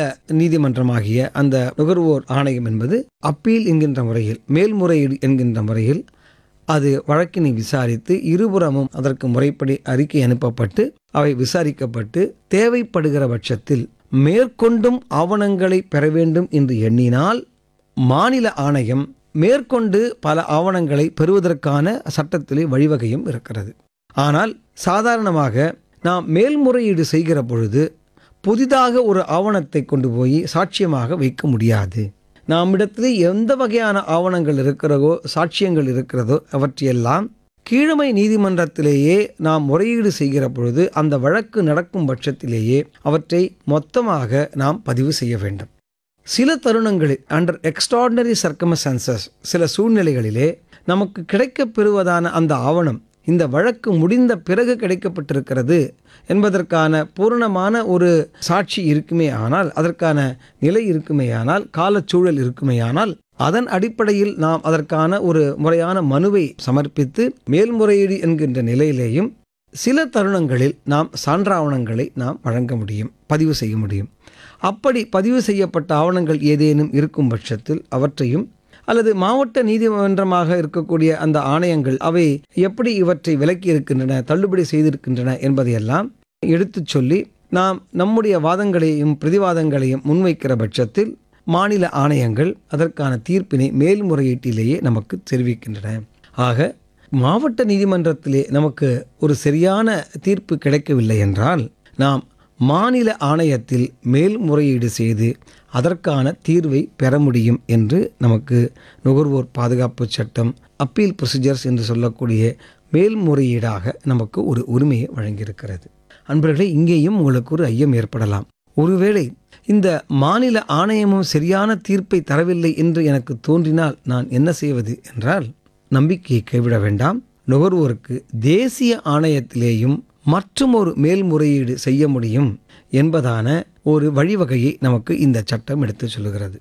நீதிமன்றமாகிய அந்த நுகர்வோர் ஆணையம் என்பது அப்பீல் என்கின்ற முறையில் மேல்முறையீடு என்கின்ற முறையில் அது வழக்கினை விசாரித்து இருபுறமும் அதற்கு முறைப்படி அறிக்கை அனுப்பப்பட்டு அவை விசாரிக்கப்பட்டு தேவைப்படுகிற பட்சத்தில் மேற்கொண்டும் ஆவணங்களை பெற வேண்டும் என்று எண்ணினால் மாநில ஆணையம் மேற்கொண்டு பல ஆவணங்களை பெறுவதற்கான சட்டத்திலே வழிவகையும் இருக்கிறது ஆனால் சாதாரணமாக நாம் மேல்முறையீடு செய்கிற பொழுது புதிதாக ஒரு ஆவணத்தை கொண்டு போய் சாட்சியமாக வைக்க முடியாது நம்மிடத்தில் எந்த வகையான ஆவணங்கள் இருக்கிறதோ சாட்சியங்கள் இருக்கிறதோ அவற்றையெல்லாம் கீழமை நீதிமன்றத்திலேயே நாம் முறையீடு செய்கிற பொழுது அந்த வழக்கு நடக்கும் பட்சத்திலேயே அவற்றை மொத்தமாக நாம் பதிவு செய்ய வேண்டும் சில தருணங்களில் அண்டர் எக்ஸ்ட்ராடினரி சர்க்கமஸ்டான்சஸ் சில சூழ்நிலைகளிலே நமக்கு கிடைக்கப் பெறுவதான அந்த ஆவணம் இந்த வழக்கு முடிந்த பிறகு கிடைக்கப்பட்டிருக்கிறது என்பதற்கான பூரணமான ஒரு சாட்சி இருக்குமே ஆனால் அதற்கான நிலை இருக்குமே ஆனால் காலச்சூழல் இருக்குமே ஆனால் அதன் அடிப்படையில் நாம் அதற்கான ஒரு முறையான மனுவை சமர்ப்பித்து மேல்முறையீடு என்கின்ற நிலையிலேயும் சில தருணங்களில் நாம் சான்றாவணங்களை நாம் வழங்க முடியும் பதிவு செய்ய முடியும் அப்படி பதிவு செய்யப்பட்ட ஆவணங்கள் ஏதேனும் இருக்கும் பட்சத்தில் அவற்றையும் அல்லது மாவட்ட நீதிமன்றமாக இருக்கக்கூடிய அந்த ஆணையங்கள் அவை எப்படி இவற்றை விலக்கி இருக்கின்றன தள்ளுபடி செய்திருக்கின்றன என்பதையெல்லாம் எடுத்துச் சொல்லி நாம் நம்முடைய வாதங்களையும் பிரதிவாதங்களையும் முன்வைக்கிற பட்சத்தில் மாநில ஆணையங்கள் அதற்கான தீர்ப்பினை மேல்முறையீட்டிலேயே நமக்கு தெரிவிக்கின்றன ஆக மாவட்ட நீதிமன்றத்திலே நமக்கு ஒரு சரியான தீர்ப்பு கிடைக்கவில்லை என்றால் நாம் மாநில ஆணையத்தில் மேல்முறையீடு செய்து அதற்கான தீர்வை பெற முடியும் என்று நமக்கு நுகர்வோர் பாதுகாப்பு சட்டம் அப்பீல் ப்ரொசீஜர்ஸ் என்று சொல்லக்கூடிய மேல்முறையீடாக நமக்கு ஒரு உரிமையை வழங்கியிருக்கிறது அன்பர்களே இங்கேயும் உங்களுக்கு ஒரு ஐயம் ஏற்படலாம் ஒருவேளை இந்த மாநில ஆணையமும் சரியான தீர்ப்பை தரவில்லை என்று எனக்கு தோன்றினால் நான் என்ன செய்வது என்றால் நம்பிக்கையை கைவிட வேண்டாம் நுகர்வோருக்கு தேசிய ஆணையத்திலேயும் மற்றும் ஒரு மேல்முறையீடு செய்ய முடியும் என்பதான ஒரு வழிவகையை நமக்கு இந்த சட்டம் எடுத்துச் சொல்லுகிறது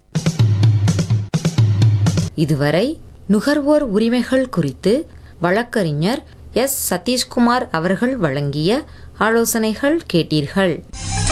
இதுவரை நுகர்வோர் உரிமைகள் குறித்து வழக்கறிஞர் எஸ் சதீஷ்குமார் அவர்கள் வழங்கிய ஆலோசனைகள் கேட்டீர்கள்